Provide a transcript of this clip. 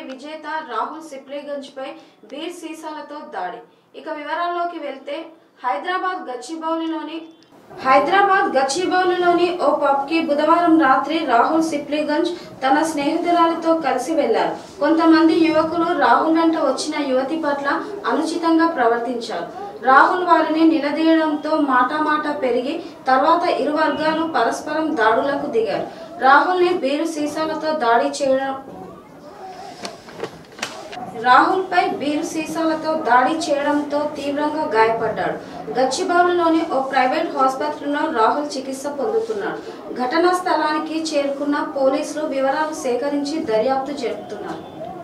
విజేత రాహుల్ సిప్లేగంజ్ పై బీర్ సీసాలతో దాడి ఇక వివరాల్లోకి వెళ్తే హైదరాబాద్ గచ్చిబౌలిలోని హైదరాబాద్ గచ్చిబౌలిలోని ఓ పబ్ కి బుధవారం రాత్రి రాహుల్ సిప్లిగంజ్ తన స్నేహితురాలితో కలిసి వెళ్లారు కొంతమంది యువకులు రాహుల్ వెంట వచ్చిన యువతి పట్ల అనుచితంగా ప్రవర్తించారు రాహుల్ వారిని నిలదీయడంతో మాటామాట పెరిగి తర్వాత ఇరు వర్గాలు పరస్పరం దాడులకు దిగారు రాహుల్ ని బీరు సీసాలతో దాడి చేయడం రాహుల్ పై బీరు సీసాలతో దాడి చేయడంతో తీవ్రంగా గాయపడ్డాడు గచ్చిబౌలిలోని ఓ ప్రైవేట్ ఆసుపత్రిలో రాహుల్ చికిత్స పొందుతున్నాడు ఘటనా స్థలానికి చేరుకున్న పోలీసులు వివరాలు సేకరించి దర్యాప్తు జరుపుతున్నారు